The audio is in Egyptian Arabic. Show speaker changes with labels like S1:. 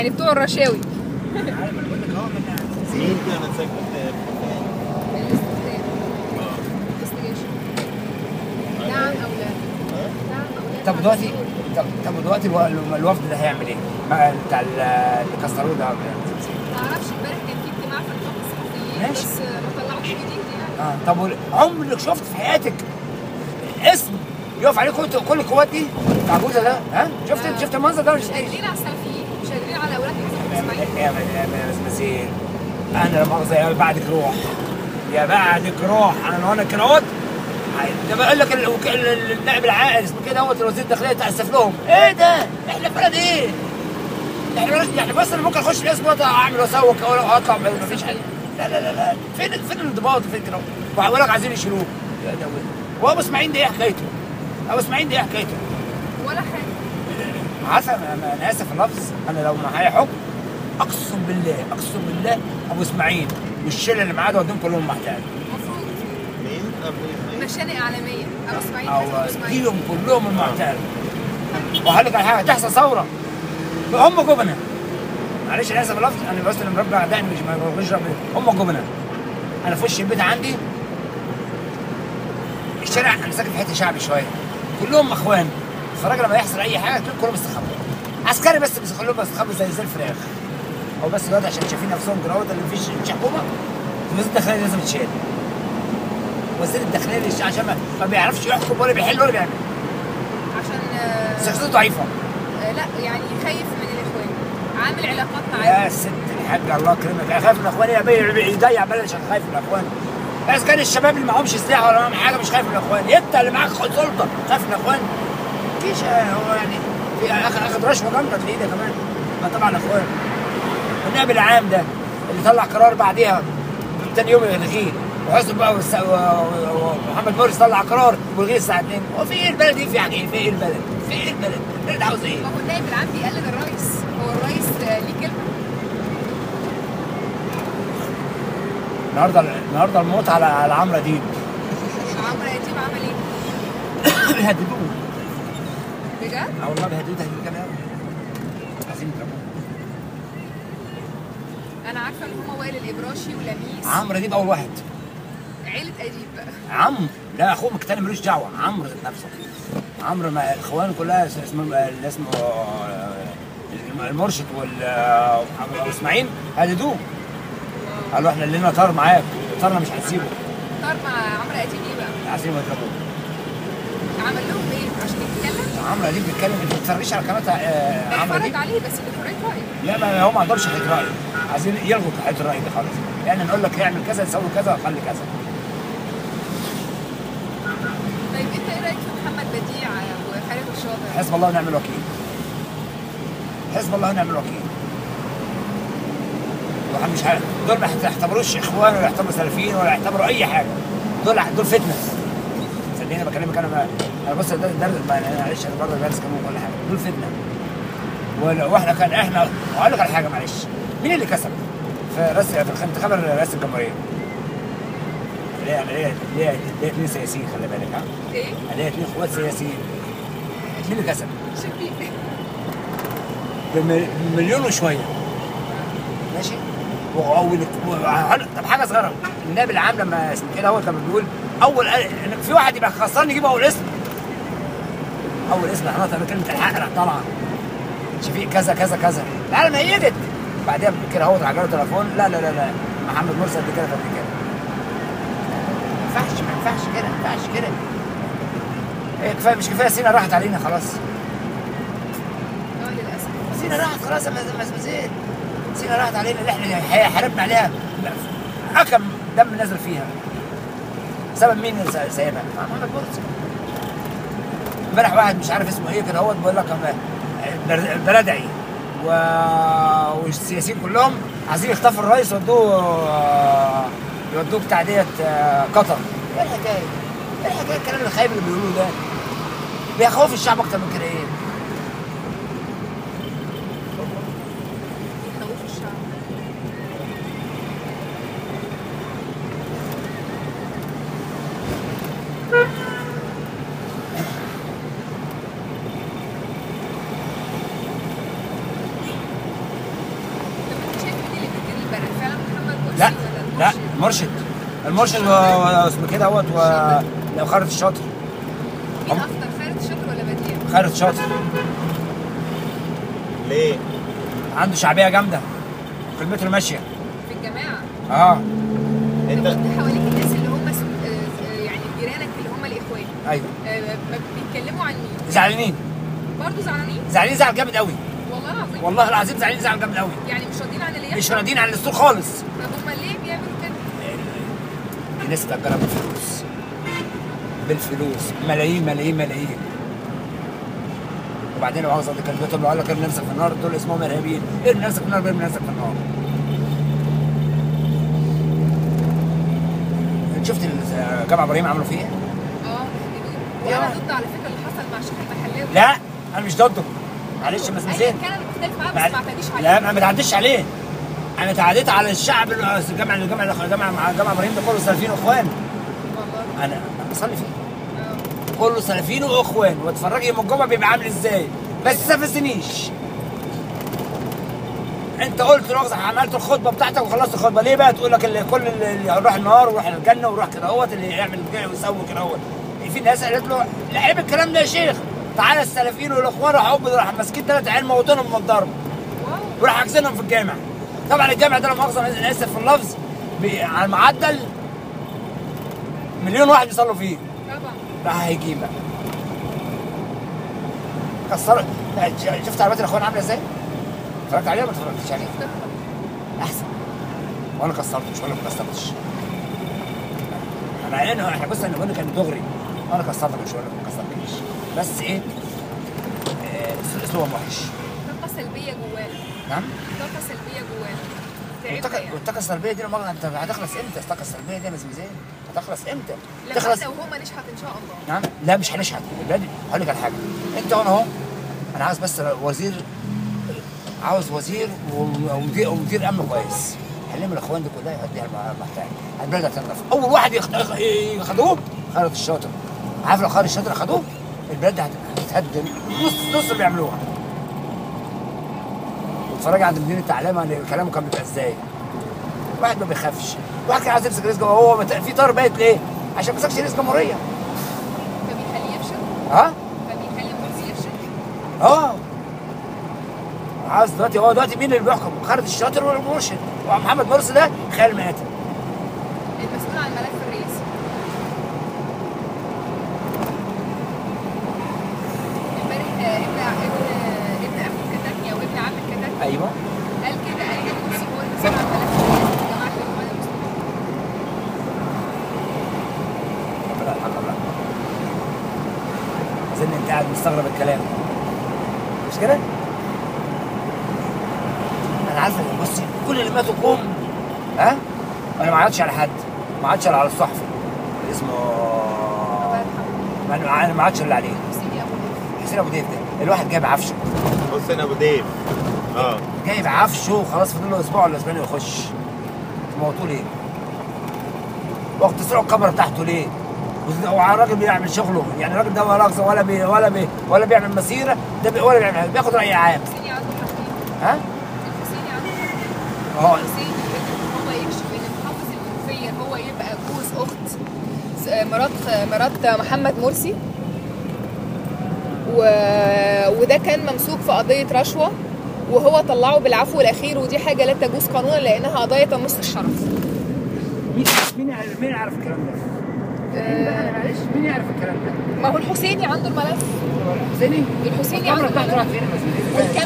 S1: يعني بتوع الرشاوي
S2: سنين كانت ساكنة
S1: الاستخدام investigation. نعم او لا نعم او لا
S3: طب دلوقتي طب طب دلوقتي الو- الوفد ده هيعمل ايه؟ ما- بتاع ال- اللي كسروه ده
S1: ما اعرفش امبارح كان في اجتماع في نقابه الصحفيين
S3: ماشي.
S1: بس ما طلعوش جديد يعني
S3: اه طب وال- عمرك شفت في حياتك اسم يقف عليه كل كل القوات دي بتاع جوزة ده ها؟ شفت
S1: آه.
S3: شفت المنظر ده ولا
S1: مش
S3: شفتش؟
S1: قادرين على السلفيين مش قادرين على اولاد
S3: يا
S1: اسماعيل
S3: يا يا مسمسين انا لا مؤاخذه يا بعدك روح يا بعدك روح انا لو انا كده اهوت ده بقول لك ال- الوك- ال- ال- النائب العائل اسمه كده اهوت الوزير الداخليه تاسف لهم ايه ده؟ احنا في بلد ايه؟ احنا بلد يعني بس انا ممكن اخش الاسم واطلع اعمل واسوق او اطلع ما فيش حاجه لا لا لا لا فين فين الانضباط فين كده وهقول لك عايزين يشيلوه يا ده هو ابو اسماعيل ده ايه حكايته؟ ابو اسماعيل ده ايه حكايته؟
S1: ولا حاجه
S3: عسل انا انا اسف اللفظ انا لو معايا حكم اقسم بالله اقسم بالله ابو اسماعيل والشله اللي معاه دول كلهم محتاج
S1: المفروض
S2: مين؟ أبو إسماعيل؟
S1: مشانق عالميه ابو اسماعيل
S3: او
S1: حسن أبو اسماعيل
S3: اديهم كلهم المحتاج وهقول لك على حاجه تحصل ثوره هم جبنه معلش انا اسف اللفظ انا بس اللي مربع اعدائي مش ما بغش هم جبنه انا في وش البيت عندي الشارع انا ساكن في حته شعبي شويه كلهم اخوان فالراجل لما يحصل اي حاجه تلاقيهم كلهم استخبوا عسكري بس بيخلوهم يستخبوا زي زي الفراخ هو بس دلوقتي عشان شايفين نفسهم كده اهوت اللي مفيش مفيش حكومه وزير الداخليه لازم يتشال وزير الداخليه اللي عشان ما, ما بيعرفش يحكم ولا بيحل ولا بيعمل
S1: عشان آه،
S3: شخصيته ضعيفه
S1: آه، لا يعني خايف من الاخوان عامل علاقات معاهم
S3: يا ست الحاجه الله يكرمك اخاف من الاخوان يا بيه يضيع بلد عشان خايف من الاخوان بس كان الشباب اللي معهمش سلاح ولا معاهم حاجه مش خايف من الاخوان انت اللي معاك سلطه خايف من الاخوان مفيش آه، هو يعني في اخد اخد رشوه جامده في ايده كمان ما طبعا الاخوان والنائب العام ده اللي طلع قرار بعديها تاني يوم يلغيه وحسن بقى والس- و- و- ومحمد مرسي طلع قرار والغيه الساعه 2 هو في ايه البلد دي في يعني ايه في ايه البلد؟ في ايه البلد؟ البلد عاوز ايه؟
S1: ما هو النائب العام بيقلد الرئيس هو الرئيس آه، ليه كلمه
S3: النهارده النهارده الموت على على عمرو دين
S1: عمرو اديب عمل ايه؟
S3: بيهددوه
S1: بجد؟
S3: اه والله بيهددوه تهديد جامد قوي عايزين يضربوه
S1: انا عارفه ان هم وائل الابراشي ولميس
S3: عمرو دين اول واحد
S1: عيله اديب بقى
S3: عمرو لا اخوه التاني ملوش دعوه عمرو ذات نفسه عمرو ما اخوانه كلها اس- اسمه اللي اسمه آه، المرشد وال آه، واسماعيل هددوه قالوا احنا لنا طار معاك طارنا مش هنسيبه
S1: طار مع عمرو اديب ايه بقى؟
S3: عايزين يضربوه
S1: عمل لهم ايه؟ عشان يتكلم؟
S3: عمرو اديب بيتكلم انت ما بتتفرجيش على قناه آه، عمرو
S1: بتفرج
S3: اديب
S1: عليه بس دي حريه راي
S3: لا ما هو ما عندهمش حته راي عايزين يلغوا حته الراي دي خالص يعني نقول لك اعمل كذا سوي كذا خلي كذا
S1: طيب انت ايه رايك في محمد بديع وخالد الشاطر؟
S3: حسب الله ونعم الوكيل حسب الله ونعم الوكيل واحد مش ه... دول ما يعتبروش اخوان ولا يعتبروا سلفيين ولا يعتبروا اي حاجه دول دول فتنه صدقني بكلمك انا ما انا بص ده درس ما انا معلش انا برضه دارس كمان كل حاجه دول فتنه ولا- واحنا كان احنا اقول لك على حاجه معلش مين اللي كسب في راس في انتخاب رئاسه الجمهوريه؟ ليه ليه ليه ليه اثنين سياسيين خلي بالك ها؟
S1: ايه؟
S3: ليه اثنين اخوات سياسيين مين اللي كسب؟
S1: شفيق
S3: بم- بمليون وشويه ماشي وأول طب حاجه صغيره النائب العام لما اسمه كده هو كان بيقول اول إن في واحد يبقى خسرني يجيب اول اسم اول اسم خلاص انا كلمه الحق راح طالعه شفيق كذا كذا كذا العالم هيجت بعدها كده هو راح جاله تليفون لا لا لا لا محمد مرسي قد كده قد كده ما ينفعش ما ينفعش كده ما ينفعش كده إيه كفايه مش كفايه سينا راحت علينا خلاص
S1: اه للاسف
S3: سينا راحت خلاص ما ما ما زين سينا راحت علينا اللي احنا الحقيقة حاربنا عليها اكم دم نزل فيها سبب مين اللي سا- سايبها؟ محمد مرسي امبارح واحد مش عارف اسمه ايه كده هو بيقول لك أما- بر- بردعي و... والسياسيين كلهم عايزين يخطفوا الرئيس يودوه يودوه بتاع ديت آه، قطر ايه الحكايه؟ ايه الحكايه الكلام الخايب اللي بيقولوه ده؟ بيخوف الشعب اكتر من كده ايه؟
S1: يخوفوا الشعب
S3: لا مرشد المرشد و- و- اسمه كده اهوت و خالد الشاطر
S1: مين اكتر خالد الشاطر ولا بديع؟
S3: خالد الشاطر
S2: ليه؟
S3: عنده شعبيه جامده كلمته ماشيه
S1: في الجماعه
S3: اه
S2: انت
S1: طب انت حواليك الناس اللي هم سو- آه، آه، يعني جيرانك اللي هم الاخوان
S3: ايوه
S1: آه، ما بيتكلموا عن مين؟
S3: زعلانين
S1: برضه زعلانين؟
S3: زعلانين زعل جامد قوي
S1: والله العظيم
S3: والله العظيم زعلانين زعل جامد قوي
S1: يعني مش راضيين عن اللي
S3: مش
S1: يحصل؟
S3: راضيين عن الاسطول خالص
S1: طب هم ليه بيعملوا كده؟
S3: الناس تأجرها بالفلوس بالفلوس ملايين ملايين ملايين وبعدين لو عاوز دي كلمتهم لو قال لك ارمي نفسك في النار دول اسمهم ارهابيين ارمي نفسك في النار ارمي نفسك في النار شفت ال- جامع ابراهيم عملوا فيه ايه؟
S1: اه وانا
S3: يا.
S1: ضد على فكره اللي حصل مع شيخ المحلاوي
S3: لا انا مش ضده معلش بس
S1: ايا
S3: زين
S1: كان انا مختلف معاه بس ما اعتديش عليه
S3: لا ما بتعديش عليه انا تعديت على الشعب ال- الجامع الجامع الجامع مع جامع ابراهيم ده كله سلفيين واخوان
S1: والله
S3: انا بصلي فيه
S1: اه
S3: كله سلفيين واخوان واتفرجي يوم الجمعه بيبقى عامل ازاي بس استفزنيش انت قلت لغز عملت الخطبه بتاعتك وخلصت الخطبه ليه بقى تقول لك اللي كل اللي يروح النار ويروح الجنه ويروح كده اهوت اللي يعمل كده ويسوي كده اهوت في ناس قالت له لا عيب الكلام ده يا شيخ تعالى السلفيين والاخوان راحوا راح ماسكين ثلاث عيال موتونهم من الضرب
S1: واو
S3: وراح حاجزينهم في الجامع طبعا الجامع ده لا مؤاخذه انا اسف في اللفظ بي- على المعدل مليون واحد يصلوا فيه
S1: طبعا
S3: راح هيجيب بقى كسرت شفت عربيات الاخوان عامله ازاي؟ اتفرجت عليها ولا ما اتفرجتش عليها؟ احسن وانا كسرتش ولا ما كسرتش انا عينها احنا بص انا بقول كان دغري انا كسرتك مش ولا ما كسرتنيش بس ايه آه، اسلوبهم وحش
S1: طاقه سلبيه جوانا
S3: نعم
S1: طاقه سلبيه جوانا تعبنا
S3: والطاقه
S1: يعني
S3: والطاقه السلبيه دي لما انت هتخلص امتى الطاقه السلبيه دي يا مزمزين هتخلص امتى؟
S1: لما
S3: تخلص
S1: احنا وهما نشحت ان شاء الله
S3: نعم لا مش هنشحت البلد هقول لك على حاجه انت هنا اهو انا عاوز بس وزير عاوز وزير ومدير ومدير امن كويس حلم الاخوان دي كلها يوديها المحتاج البلد هتنضف اول واحد يخ- يخ- ياخدوه خالد الشاطر عارف لو خالد الشاطر اخدوه البلد هت- هتتهدم نص نص اللي بيعملوها واتفرج عند مدير التعليم عن كلامه كان بيبقى ازاي واحد ما بيخافش واحد كان عايز يمسك رئيس جمهوريه هو مت- في طار بايت ليه؟ عشان ما مسكش رئيس جمهوريه
S1: فبيخليه يفشل
S3: ها؟
S1: فبيخلي مرسي يفشل
S3: اه عاوز دلوقتي هو دلوقتي مين اللي بيحكم؟ خالد الشاطر ولا المرشد؟ ومحمد مرسي ده خيال مآتة
S1: المسؤول عن ملف الرئاسي امبارح آه، ابن ابن ابن اخو كتاتني او ابن عم كتاتني
S3: ايوه
S1: قال كده قال ان مرسي هو المسؤول عن ملف الرئاسي في جماعه الاخوان المسلمين
S3: ربنا يرحمه الله اظن انت قاعد مستغرب الكلام مش كده؟ انا عارف إن- بصي كل اللي ماتوا قوم ها؟ انا ما عيطش على حد ما عيطش على الصحفي اللي اسمه
S1: الله يرحمه
S3: ما- انا ما عيطش الا عليه
S1: حسين يا ابو ضيف.
S3: حسين ابو ضيف ده الواحد جايب عفشه
S2: حسين ابو ديف اه
S3: جايب عفشه وخلاص فاضل له اسبوع ولا اسبوعين يخش موتوه ليه؟ وقت تسرقوا الكاميرا بتاعته ليه؟ هو الراجل بيعمل شغله يعني الراجل ده ولا رقصه ولا بي ولا بي ولا بيعمل مسيره ده بي ولا بيعمل بياخد راي عام
S1: حسين عنده حاجتين
S3: ها؟
S1: الحسين عنده حاجتين
S3: اه
S1: حسين ان هو يكشف ان محافظ المنوفيه هو يبقى جوز اخت س- مرات مرات محمد مرسي و... وده كان ممسوك في قضيه رشوه وهو طلعه بالعفو الاخير ودي حاجه لا تجوز قانونا لانها قضايا تمس الشرف
S3: مين مين يعرف مين يعرف الكلام ده؟
S1: آه،
S3: معلش مين يعرف الكلام ده؟
S1: ما هو الحسيني عنده الملف
S3: حسيني
S1: الحسيني
S3: الكاميرا
S1: عنده
S3: بتاعته راحت
S1: الملف
S3: فين يا مسؤول؟